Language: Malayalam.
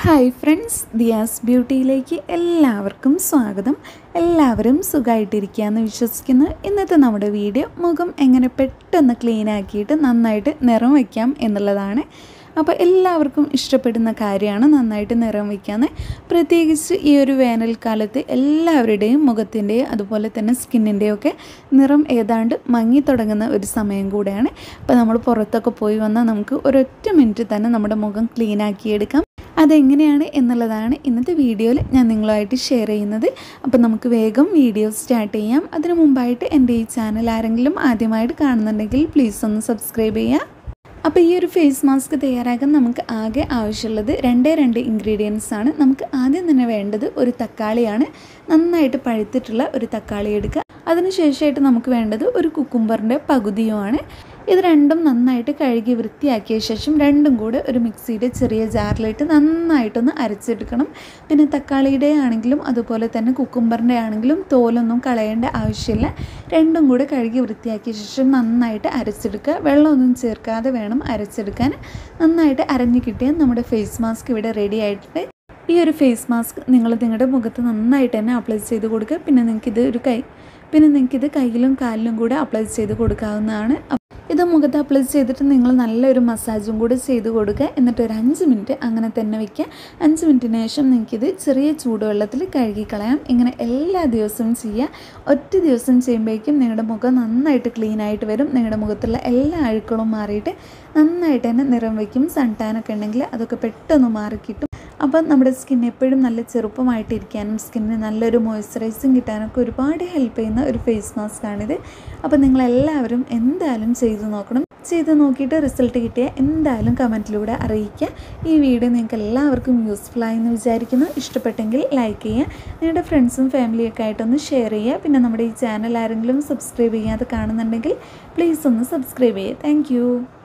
ഹായ് ഫ്രണ്ട്സ് ദിയാസ് ബ്യൂട്ടിയിലേക്ക് എല്ലാവർക്കും സ്വാഗതം എല്ലാവരും സുഖമായിട്ടിരിക്കുകയെന്ന് വിശ്വസിക്കുന്നു ഇന്നത്തെ നമ്മുടെ വീഡിയോ മുഖം എങ്ങനെ പെട്ടെന്ന് ക്ലീൻ ആക്കിയിട്ട് നന്നായിട്ട് നിറം വയ്ക്കാം എന്നുള്ളതാണ് അപ്പോൾ എല്ലാവർക്കും ഇഷ്ടപ്പെടുന്ന കാര്യമാണ് നന്നായിട്ട് നിറം വയ്ക്കാന്ന് പ്രത്യേകിച്ച് ഈ ഒരു വേനൽക്കാലത്ത് എല്ലാവരുടെയും മുഖത്തിൻ്റെയും അതുപോലെ തന്നെ സ്കിന്നിൻ്റെയും ഒക്കെ നിറം ഏതാണ്ട് മങ്ങി തുടങ്ങുന്ന ഒരു സമയം കൂടെയാണ് അപ്പോൾ നമ്മൾ പുറത്തൊക്കെ പോയി വന്നാൽ നമുക്ക് ഒരൊറ്റ മിനിറ്റ് തന്നെ നമ്മുടെ മുഖം ക്ലീൻ ആക്കിയെടുക്കാം അതെങ്ങനെയാണ് എന്നുള്ളതാണ് ഇന്നത്തെ വീഡിയോയിൽ ഞാൻ നിങ്ങളുമായിട്ട് ഷെയർ ചെയ്യുന്നത് അപ്പോൾ നമുക്ക് വേഗം വീഡിയോ സ്റ്റാർട്ട് ചെയ്യാം അതിനു മുമ്പായിട്ട് എൻ്റെ ഈ ചാനൽ ആരെങ്കിലും ആദ്യമായിട്ട് കാണുന്നുണ്ടെങ്കിൽ പ്ലീസ് ഒന്ന് സബ്സ്ക്രൈബ് ചെയ്യുക അപ്പോൾ ഈ ഒരു ഫേസ് മാസ്ക് തയ്യാറാക്കാൻ നമുക്ക് ആകെ ആവശ്യമുള്ളത് രണ്ടേ രണ്ട് ഇൻഗ്രീഡിയൻസ് ആണ് നമുക്ക് ആദ്യം തന്നെ വേണ്ടത് ഒരു തക്കാളിയാണ് നന്നായിട്ട് പഴുത്തിട്ടുള്ള ഒരു തക്കാളി എടുക്കുക അതിനുശേഷമായിട്ട് നമുക്ക് വേണ്ടത് ഒരു കുക്കുംബറിൻ്റെ പകുതിയുമാണ് ഇത് രണ്ടും നന്നായിട്ട് കഴുകി വൃത്തിയാക്കിയ ശേഷം രണ്ടും കൂടെ ഒരു മിക്സിയുടെ ചെറിയ ജാറിലിട്ട് നന്നായിട്ടൊന്ന് അരച്ചെടുക്കണം പിന്നെ തക്കാളിയുടെ ആണെങ്കിലും അതുപോലെ തന്നെ കുക്കുംബറിൻ്റെ ആണെങ്കിലും തോലൊന്നും കളയേണ്ട ആവശ്യമില്ല രണ്ടും കൂടെ കഴുകി വൃത്തിയാക്കിയ ശേഷം നന്നായിട്ട് അരച്ചെടുക്കുക വെള്ളമൊന്നും ചേർക്കാതെ വേണം അരച്ചെടുക്കാൻ നന്നായിട്ട് അരഞ്ഞു കിട്ടിയാൽ നമ്മുടെ ഫേസ് മാസ്ക് ഇവിടെ റെഡി ആയിട്ടുണ്ട് ഈ ഒരു ഫേസ് മാസ്ക് നിങ്ങൾ നിങ്ങളുടെ മുഖത്ത് നന്നായിട്ട് തന്നെ അപ്ലൈ ചെയ്ത് കൊടുക്കുക പിന്നെ നിങ്ങൾക്കിത് ഒരു കൈ പിന്നെ നിങ്ങൾക്കിത് കയ്യിലും കാലിലും കൂടെ അപ്ലൈ ചെയ്ത് കൊടുക്കാവുന്നതാണ് ഇത് മുഖത്ത് അപ്ലൈ ചെയ്തിട്ട് നിങ്ങൾ നല്ലൊരു മസാജും കൂടി ചെയ്ത് കൊടുക്കുക എന്നിട്ട് ഒരു അഞ്ച് മിനിറ്റ് അങ്ങനെ തന്നെ വയ്ക്കുക അഞ്ച് മിനിറ്റിന് ശേഷം നിങ്ങൾക്കിത് ചെറിയ ചൂടുവെള്ളത്തിൽ കഴുകി കളയാം ഇങ്ങനെ എല്ലാ ദിവസവും ചെയ്യുക ഒറ്റ ദിവസം ചെയ്യുമ്പോഴേക്കും നിങ്ങളുടെ മുഖം നന്നായിട്ട് ക്ലീൻ ആയിട്ട് വരും നിങ്ങളുടെ മുഖത്തുള്ള എല്ലാ അഴുക്കളും മാറിയിട്ട് നന്നായിട്ട് തന്നെ നിറം വയ്ക്കും സൺ ടാനൊക്കെ ഉണ്ടെങ്കിൽ അതൊക്കെ പെട്ടെന്ന് മാറിക്കിട്ടും അപ്പം നമ്മുടെ സ്കിൻ എപ്പോഴും നല്ല ചെറുപ്പമായിട്ടിരിക്കാനും സ്കിന്നിന് നല്ലൊരു മോയ്സ്ചറൈസിങ് കിട്ടാനൊക്കെ ഒരുപാട് ഹെൽപ്പ് ചെയ്യുന്ന ഒരു ഫേസ് മാസ്ക് ആണിത് അപ്പോൾ നിങ്ങളെല്ലാവരും എന്തായാലും ചെയ്തു നോക്കണം ചെയ്ത് നോക്കിയിട്ട് റിസൾട്ട് കിട്ടിയാൽ എന്തായാലും കമൻറ്റിലൂടെ അറിയിക്കുക ഈ വീഡിയോ നിങ്ങൾക്ക് എല്ലാവർക്കും യൂസ്ഫുൾ ആയെന്ന് വിചാരിക്കുന്നു ഇഷ്ടപ്പെട്ടെങ്കിൽ ലൈക്ക് ചെയ്യുക നിങ്ങളുടെ ഫ്രണ്ട്സും ഫാമിലിയൊക്കെ ആയിട്ടൊന്ന് ഷെയർ ചെയ്യുക പിന്നെ നമ്മുടെ ഈ ചാനൽ ആരെങ്കിലും സബ്സ്ക്രൈബ് ചെയ്യാതെ കാണുന്നുണ്ടെങ്കിൽ പ്ലീസ് ഒന്ന് സബ്സ്ക്രൈബ് ചെയ്യുക താങ്ക്